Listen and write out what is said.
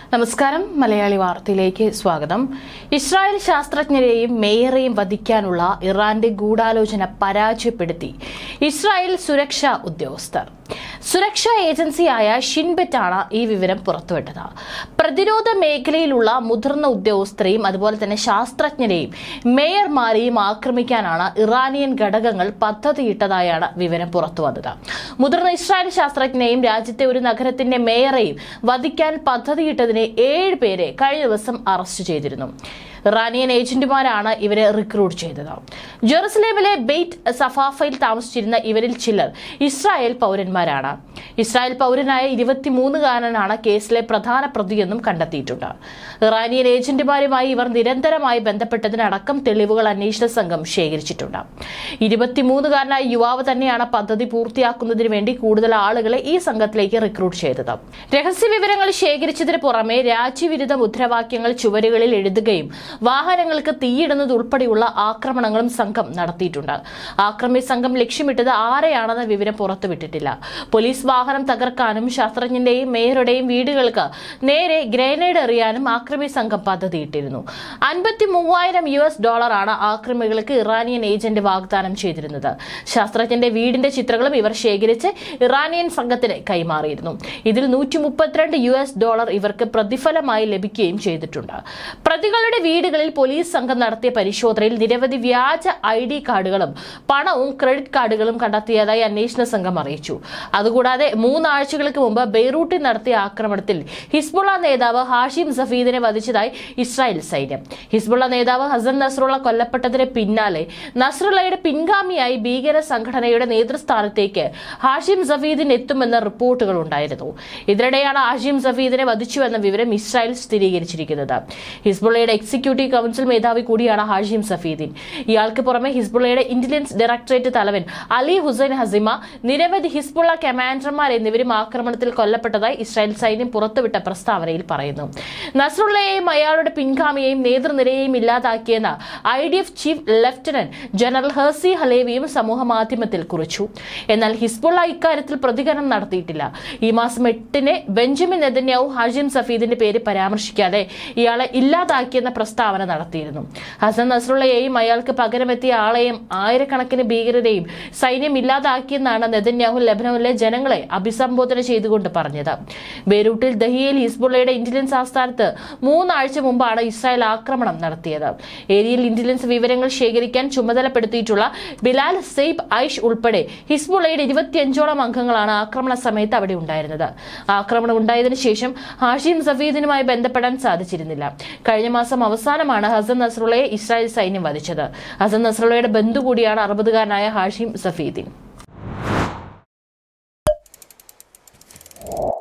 നമസ്കാരം മലയാളി വാർത്തയിലേക്ക് സ്വാഗതം ഇസ്രായേൽ ശാസ്ത്രജ്ഞരെയും മേയറെയും വധിക്കാനുള്ള ഇറാന്റെ ഗൂഢാലോചന പരാജയപ്പെടുത്തി ഇസ്രായേൽ സുരക്ഷാ ഉദ്യോഗസ്ഥർ സുരക്ഷാ ഏജൻസിയായ ഷിൻബെറ്റാണ് ഈ വിവരം പുറത്തുവിട്ടത് പ്രതിരോധ മേഖലയിലുള്ള മുതിർന്ന ഉദ്യോഗസ്ഥരെയും അതുപോലെ തന്നെ ശാസ്ത്രജ്ഞരെയും മേയർമാരെയും ആക്രമിക്കാനാണ് ഇറാനിയൻ ഘടകങ്ങൾ പദ്ധതിയിട്ടതായാണ് വിവരം പുറത്തുവന്നത് മുതിർന്ന ഇസ്രായേൽ ശാസ്ത്രജ്ഞനെയും രാജ്യത്തെ ഒരു നഗരത്തിന്റെ മേയറെയും വധിക്കാൻ പദ്ധതിയിട്ടതിനെ ഏഴ് പേരെ കഴിഞ്ഞ ദിവസം അറസ്റ്റ് ചെയ്തിരുന്നു ഇറാനിയൻ ഏജന്റുമാരാണ് ഇവരെ റിക്രൂട്ട് ചെയ്തത് ജെറുസലേമിലെ ബെയ്റ്റ് സഫാഫയിൽ താമസിച്ചിരുന്ന ഇവരിൽ ചിലർ ഇസ്രായേൽ പൗരന്മാരാണ് ഇസ്രായേൽ പൗരനായ ഇരുപത്തിമൂന്നുകാരനാണ് കേസിലെ പ്രധാന പ്രതിയെന്നും കണ്ടെത്തിയിട്ടുണ്ട് ഇറാനിയൻ ഏജന്റുമാരുമായി ഇവർ നിരന്തരമായി ബന്ധപ്പെട്ടതിനടക്കം തെളിവുകൾ അന്വേഷണ സംഘം ശേഖരിച്ചിട്ടുണ്ട് ഇരുപത്തിമൂന്നുകാരനായ യുവാവ് തന്നെയാണ് പദ്ധതി പൂർത്തിയാക്കുന്നതിന് വേണ്ടി കൂടുതൽ ആളുകളെ ഈ സംഘത്തിലേക്ക് റിക്രൂട്ട് ചെയ്തത് രഹസ്യ വിവരങ്ങൾ ശേഖരിച്ചതിന് പുറമെ രാജ്യവിരുദ്ധ മുദ്രാവാക്യങ്ങൾ ചുവരുകളിൽ എഴുതുകയും വാഹനങ്ങൾക്ക് തീയിടുന്നത് ഉൾപ്പെടെയുള്ള ആക്രമണങ്ങളും സംഘം നടത്തിയിട്ടുണ്ട് ആക്രമി സംഘം ലക്ഷ്യമിട്ടത് ആരെയാണെന്ന വിവരം പുറത്തുവിട്ടിട്ടില്ല പോലീസ് വാഹനം തകർക്കാനും ശാസ്ത്രജ്ഞന്റെയും മേയറുടെയും വീടുകൾക്ക് നേരെ ഗ്രനേഡ് എറിയാനും ആക്രമി സംഘം പദ്ധതിയിട്ടിരുന്നു അൻപത്തി മൂവായിരം യു എസ് ഡോളറാണ് ആക്രമികൾക്ക് ഇറാനിയൻ ഏജന്റ് വാഗ്ദാനം ചെയ്തിരുന്നത് ശാസ്ത്രജ്ഞന്റെ വീടിന്റെ ചിത്രങ്ങളും ഇവർ ശേഖരിച്ച് ഇറാനിയൻ സംഘത്തിന് കൈമാറിയിരുന്നു ഇതിൽ നൂറ്റി മുപ്പത്തിരണ്ട് യു എസ് ഡോളർ ഇവർക്ക് പ്രതിഫലമായി ലഭിക്കുകയും ചെയ്തിട്ടുണ്ട് പ്രതികളുടെ വീടുകളിൽ പോലീസ് സംഘം നടത്തിയ പരിശോധനയിൽ നിരവധി വ്യാജ ഐ ഡി കാർഡുകളും പണവും ക്രെഡിറ്റ് കാർഡുകളും കണ്ടെത്തിയതായി അന്വേഷണ സംഘം അറിയിച്ചു അതുകൂടാതെ മൂന്നാഴ്ചകൾക്ക് മുമ്പ് ബെയ്റൂട്ടിൽ നടത്തിയ ആക്രമണത്തിൽ ഹിസ്ബുള്ള നേതാവ് ഹാഷിം സഫീദിനെ വധിച്ചതായി ഇസ്രായേൽ സൈന്യം ഹിസ്ബുള്ള നേതാവ് ഹസൻ നസ്രുള്ള കൊല്ലപ്പെട്ടതിന് പിന്നാലെ നസ്രുള്ളയുടെ പിൻഗാമിയായി ഭീകര സംഘടനയുടെ നേതൃസ്ഥാനത്തേക്ക് ഹാഷിം സഫീദിന് എത്തുമെന്ന റിപ്പോർട്ടുകൾ ഉണ്ടായിരുന്നു ഇതിനിടെയാണ് ഹാഷിം സഫീദിനെ വധിച്ചുവെന്ന വിവരം ഇസ്രായേൽ സ്ഥിരീകരിച്ചിരിക്കുന്നത് ഹിസ്ബുള്ളയുടെ എക്സിക്യൂട്ടീവ് കൗൺസിൽ മേധാവി കൂടിയാണ് ഹാഷിം സഫീദിൻ ഇയാൾക്ക് പുറമെ ഹിസ്ബുള്ളയുടെ ഇന്റലിജൻസ് ഡയറക്ടറേറ്റ് തലവൻ അലി ഹുസൈൻ ഹസിമ നിരവധി ഹിസ്ബുള്ള കമാൻഡർമാർ എന്നിവരും ആക്രമണത്തിൽ കൊല്ലപ്പെട്ടതായി ഇസ്രായേൽ സൈന്യം പുറത്തുവിട്ട പ്രസ്താവനയിൽ പറയുന്നു നസ്രുള്ളയെയും അയാളുടെ പിൻഗാമിയെയും നേതൃനിരയെയും ഇല്ലാതാക്കിയെന്ന് I D F chief lieutenant general Herzi ഹലേവിയും സമൂഹ മാധ്യമത്തിൽ കുറിച്ചു എന്നാൽ ഹിസ്ബുള്ള ഇക്കാര്യത്തിൽ പ്രതികരണം നടത്തിയിട്ടില്ല ഈ മാസം എട്ടിന് ബെഞ്ചമിൻ നെതന്യാവു ഹാഷിം സഫീദിന്റെ പേര് പരാമർശിക്കാതെ ഇയാളെ ഇല്ലാതാക്കിയെന്ന പ്രസ്താവന നടത്തിയിരുന്നു ഹസൻ നസ്രുള്ളയെയും അയാൾക്ക് പകരമെത്തിയ ആളെയും ആയിരക്കണക്കിന് ഭീകരരെയും സൈന്യം ഇല്ലാതാക്കിയെന്നാണ് നെതന്യാഹു ലബനനിലെ ജനങ്ങളെ അഭിസംബോധന ചെയ്തുകൊണ്ട് പറഞ്ഞത് ബെയ്റൂട്ടിൽ ദഹിയയിൽ ഹിസ്ബുള്ളയുടെ ഇന്റലിജൻസ് ആസ്ഥാനത്ത് മൂന്നാഴ്ച മുമ്പാണ് ഇസ്രായേൽ ആക്രമണം നടത്തിയത് ഏരിയയിൽ ഇന്റലിജൻസ് വിവരങ്ങൾ ശേഖരിക്കാൻ ചുമതലപ്പെടുത്തിയിട്ടുള്ള ബിലാൽ സെയ്ബ് ഐഷ് ഉൾപ്പെടെ ഹിസ്ബുള്ളയുടെ ഇരുപത്തിയഞ്ചോളം അംഗങ്ങളാണ് ആക്രമണ സമയത്ത് അവിടെ ഉണ്ടായിരുന്നത് ആക്രമണം ഉണ്ടായതിനു ശേഷം ഹാഷിം സഫീദിനുമായി ബന്ധപ്പെടാൻ സാധിച്ചിരുന്നില്ല കഴിഞ്ഞ മാസം അവസാനമാണ് ഹസൻ നസ്രുള്ളയെ ഇസ്രായേൽ സൈന്യം വധിച്ചത് ഹസൻ നസ്രുള്ളയുടെ ബന്ധു കൂടിയാണ് അറുപതുകാരനായ ഹാഷിം സഫീദിൻ